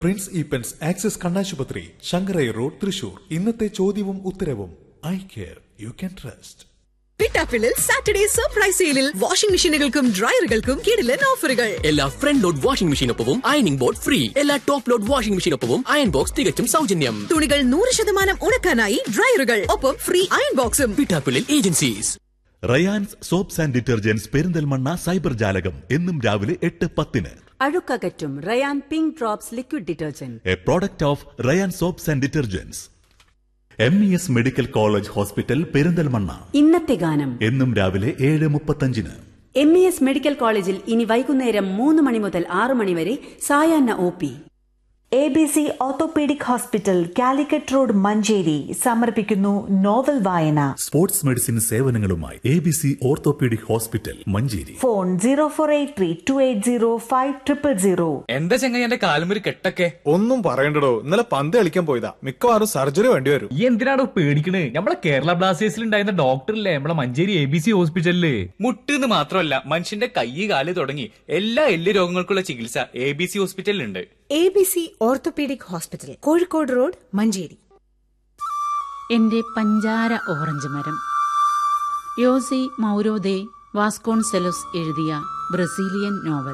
Prince ഈപ്പൻസ് axis കണ്ണാശുപത്രി Sankaraiah road Thrissur ഇന്നത്തെ ചോദ്യവും ഉത്തരവും I care you can trust പിട്ടാപ്പിളിൽ സാറ്റർഡേ സർപ്രൈസ് സെയിലിൽ വാഷിംഗ് മെഷീനുകൾക്കും ഡ്രയറുകൾക്കും കിടിലൻ ഓഫറുകൾ എല്ലാ ഫ്രണ്ട് ലോഡ് വാഷിംഗ് മെഷീനൊപ്പവും അയണിംഗ് ബോർഡ് ഫ്രീ എല്ലാ ടോപ്പ് ലോഡ് വാഷിംഗ് മെഷീനൊപ്പവും അയൺ ബോക്സ് തികച്ചും സൗജന്യം തുണികൾ നൂറ് ശതമാനം ഉണക്കാനായി ഡ്രയറുകൾ ഒപ്പം ഫ്രീ അയൺ ബോക്സും പിട്ടാപ്പിളിൽ agencies Rayans soaps and detergents Perinthalmanna cyber ജാലകം എന്നും രാവിലെ എട്ട് പത്തിന് അഴുക്കകറ്റും Rayan pink drops liquid detergent a product of Rayans soaps and detergents M E S medical college hospital Perinthalmanna ഇന്നത്തെ ഗാനം എന്നും രാവിലെ ഏഴ് മുപ്പത്തഞ്ചിന് എം ഇ എസ് മെഡിക്കൽ കോളേജിൽ ഇനി വൈകുന്നേരം മൂന്ന് മണി മുതൽ ആറ് മണി വരെ സായാഹ്ന O P A B C orthopaedic hospital Calicut road Manjeri സമർപ്പിക്കുന്നു നോവൽ വായന സ്പോർട്സ് മെഡിസിൻ സേവനങ്ങളുമായി A B C orthopaedic hospital Manjeri phone zero four eight three two eight zero five triple zero എന്താ ചെങ്ങായി എന്റെ കാലുമൊരു കെട്ടൊക്കെ ഒന്നും പറയണ്ടടോ ഇന്നലെ പന്ത് കളിക്കാൻ പോയതാ മിക്കവാറും സർജറി വേണ്ടി വരും ഈ എന്തിനാണോ പേടിക്കണേ നമ്മളെ കേരള ബ്ലാസ്റ്റേഴ്സിൽ ഉണ്ടായിരുന്ന ഡോക്ടറില്ലേ നമ്മളെ മഞ്ചേരി എ ബി സി ഹോസ്പിറ്റലില് മുട്ടെന്ന് മാത്രമല്ല മനുഷ്യന്റെ കൈ കാല് തുടങ്ങി എല്ലാ എല്ല് രോഗങ്ങൾക്കുള്ള ചികിത്സ എ ബി സി ഹോസ്പിറ്റലിലുണ്ട് A B C orthopaedic hospital Kozhikode road Manjeri എന്റെ പഞ്ചാര ഓറഞ്ച് മരം യോസി മൗരോദെ വാസ്കോൺസെലോസ് എഴുതിയ ബ്രസീലിയൻ നോവൽ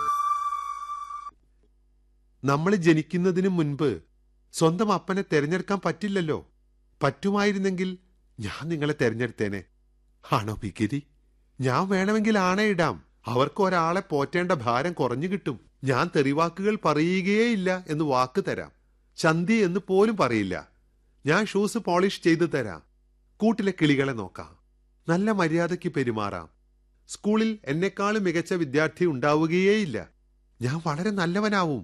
നമ്മൾ ജനിക്കുന്നതിന് മുൻപ് സ്വന്തം അപ്പനെ തെരഞ്ഞെടുക്കാൻ പറ്റില്ലല്ലോ പറ്റുമായിരുന്നെങ്കിൽ ഞാൻ നിങ്ങളെ തെരഞ്ഞെടുത്തേനെ ആണോ പിക്കിരി ഞാൻ വേണമെങ്കിൽ ആണയിടാം അവർക്ക് ഒരാളെ പോറ്റേണ്ട ഭാരം കുറഞ്ഞു കിട്ടും ഞാൻ തെറിവാക്കുകൾ പറയുകയേയില്ല എന്ന് വാക്ക് തരാം ചന്തി എന്ന് പോലും പറയില്ല ഞാൻ ഷൂസ് പോളിഷ് ചെയ്തു തരാം കൂട്ടിലെ കിളികളെ നോക്കാം നല്ല മര്യാദയ്ക്ക് പെരുമാറാം സ്കൂളിൽ എന്നെക്കാളും മികച്ച വിദ്യാർത്ഥി ഉണ്ടാവുകയേയില്ല ഞാൻ വളരെ നല്ലവനാവും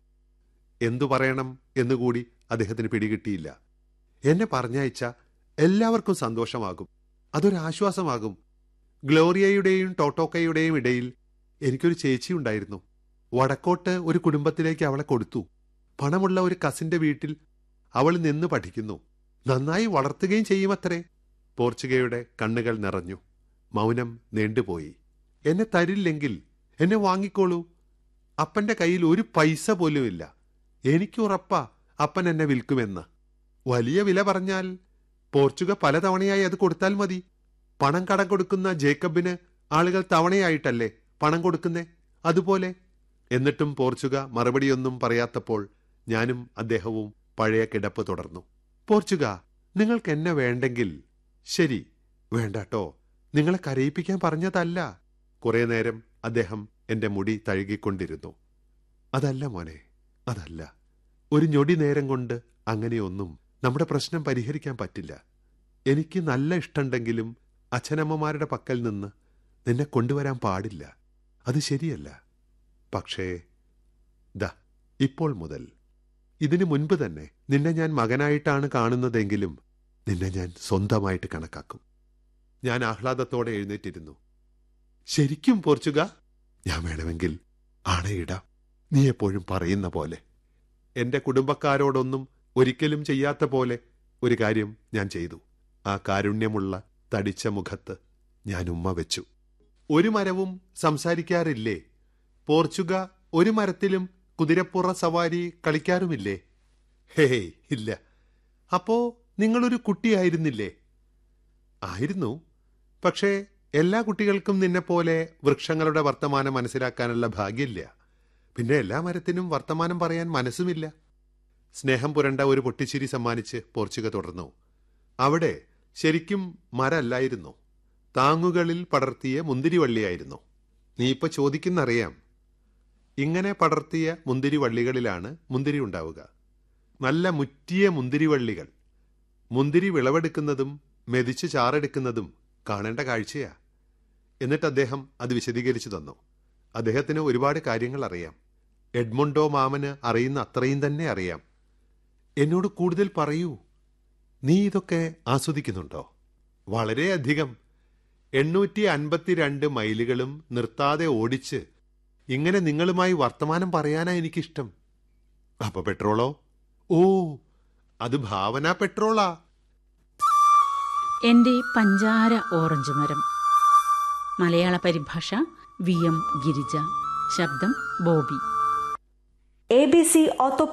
എന്തു പറയണം എന്നുകൂടി അദ്ദേഹത്തിന് പിടികിട്ടിയില്ല എന്നെ പറഞ്ഞയച്ച എല്ലാവർക്കും സന്തോഷമാകും അതൊരാശ്വാസമാകും ഗ്ലോറിയയുടെയും ടോട്ടോക്കയുടെയും ഇടയിൽ എനിക്കൊരു ചേച്ചി ഉണ്ടായിരുന്നു വടക്കോട്ട് ഒരു കുടുംബത്തിലേക്ക് അവളെ കൊടുത്തു പണമുള്ള ഒരു കസിന്റെ വീട്ടിൽ അവൾ നിന്ന് പഠിക്കുന്നു നന്നായി വളർത്തുകയും ചെയ്യുമത്രേ പോർച്ചുഗയുടെ കണ്ണുകൾ നിറഞ്ഞു മൗനം നീണ്ടുപോയി എന്നെ തരില്ലെങ്കിൽ എന്നെ വാങ്ങിക്കോളൂ അപ്പന്റെ കയ്യിൽ ഒരു പൈസ പോലുമില്ല എനിക്കുറപ്പാ അപ്പൻ എന്നെ വിൽക്കുമെന്ന് വലിയ വില പറഞ്ഞാൽ പോർച്ചുഗ പലതവണയായി അത് കൊടുത്താൽ മതി പണം കടം കൊടുക്കുന്ന ജേക്കബിന് ആളുകൾ തവണയായിട്ടല്ലേ പണം കൊടുക്കുന്നേ അതുപോലെ എന്നിട്ടും പോർച്ചുഗ മറുപടിയൊന്നും പറയാത്തപ്പോൾ ഞാനും അദ്ദേഹവും പഴയ കിടപ്പ് തുടർന്നു പോർച്ചുഗ നിങ്ങൾക്ക് എന്നെ വേണ്ടെങ്കിൽ ശരി വേണ്ടാട്ടോ നിങ്ങളെ കരയിപ്പിക്കാൻ പറഞ്ഞതല്ല കുറെ നേരം അദ്ദേഹം എന്റെ മുടി തഴുകിക്കൊണ്ടിരുന്നു അതല്ല മോനെ അതല്ല ഒരു ഞൊടി നേരം കൊണ്ട് അങ്ങനെയൊന്നും നമ്മുടെ പ്രശ്നം പരിഹരിക്കാൻ പറ്റില്ല എനിക്ക് നല്ല ഇഷ്ടമുണ്ടെങ്കിലും അച്ഛനമ്മമാരുടെ പക്കൽ നിന്ന് നിന്നെ കൊണ്ടുവരാൻ പാടില്ല അത് ശരിയല്ല പക്ഷേ ദാ ഇപ്പോൾ മുതൽ ഇതിനു മുൻപ് തന്നെ നിന്നെ ഞാൻ മകനായിട്ടാണ് കാണുന്നതെങ്കിലും നിന്നെ ഞാൻ സ്വന്തമായിട്ട് കണക്കാക്കും ഞാൻ ആഹ്ലാദത്തോടെ എഴുന്നേറ്റിരുന്നു ശരിക്കും പോർച്ചുഗ ഞാൻ വേണമെങ്കിൽ ആണയിടാം നീ എപ്പോഴും പറയുന്ന പോലെ എന്റെ കുടുംബക്കാരോടൊന്നും ഒരിക്കലും ചെയ്യാത്ത പോലെ ഒരു കാര്യം ഞാൻ ചെയ്തു ആ കാരുണ്യമുള്ള തടിച്ച മുഖത്ത് ഞാൻ ഉമ്മ വെച്ചു ഒരു മരവും സംസാരിക്കാറില്ലേ പോർച്ചുഗ ഒരു മരത്തിലും കുതിരപ്പുറ സവാരി കളിക്കാറുമില്ലേ ഹേയ് ഇല്ല അപ്പോ നിങ്ങളൊരു കുട്ടിയായിരുന്നില്ലേ ആയിരുന്നു പക്ഷേ എല്ലാ കുട്ടികൾക്കും നിന്നെപ്പോലെ വൃക്ഷങ്ങളുടെ വർത്തമാനം മനസ്സിലാക്കാനുള്ള ഭാഗ്യമില്ല പിന്നെ എല്ലാ മരത്തിനും വർത്തമാനം പറയാൻ മനസ്സുമില്ല സ്നേഹം പുരണ്ട ഒരു പൊട്ടിച്ചിരി സമ്മാനിച്ച് പോർച്ചുഗ തുടർന്നു അവിടെ ശരിക്കും മരല്ലായിരുന്നു താങ്ങുകളിൽ പടർത്തിയ മുന്തിരിവള്ളിയായിരുന്നു നീ ഇപ്പൊ ചോദിക്കുന്നറിയാം ഇങ്ങനെ പടർത്തിയ മുന്തിരിവള്ളികളിലാണ് മുന്തിരി ഉണ്ടാവുക നല്ല മുറ്റിയ മുന്തിരിവള്ളികൾ മുന്തിരി വിളവെടുക്കുന്നതും മെതിച്ച് ചാറെടുക്കുന്നതും കാണേണ്ട കാഴ്ചയാ എന്നിട്ട് അദ്ദേഹം അത് വിശദീകരിച്ചു തന്നു അദ്ദേഹത്തിന് ഒരുപാട് കാര്യങ്ങൾ അറിയാം എഡ്മൊണ്ടോ മാമന് അറിയുന്ന അത്രയും തന്നെ അറിയാം എന്നോട് കൂടുതൽ പറയൂ നീ ഇതൊക്കെ ആസ്വദിക്കുന്നുണ്ടോ വളരെയധികം എണ്ണൂറ്റി അൻപത്തിരണ്ട് മൈലുകളും നിർത്താതെ ഓടിച്ച് ഇങ്ങനെ നിങ്ങളുമായി വർത്തമാനം പറയാനാ എനിക്കിഷ്ടം അപ്പൊ പെട്രോളോ ഓ അത് ഭാവന പെട്രോളാ എന്റെ പഞ്ചാര ഓറഞ്ച് മരം മലയാള പരിഭാഷ വി എം ഗിരിജ ശബ്ദം Bobby A B C ortho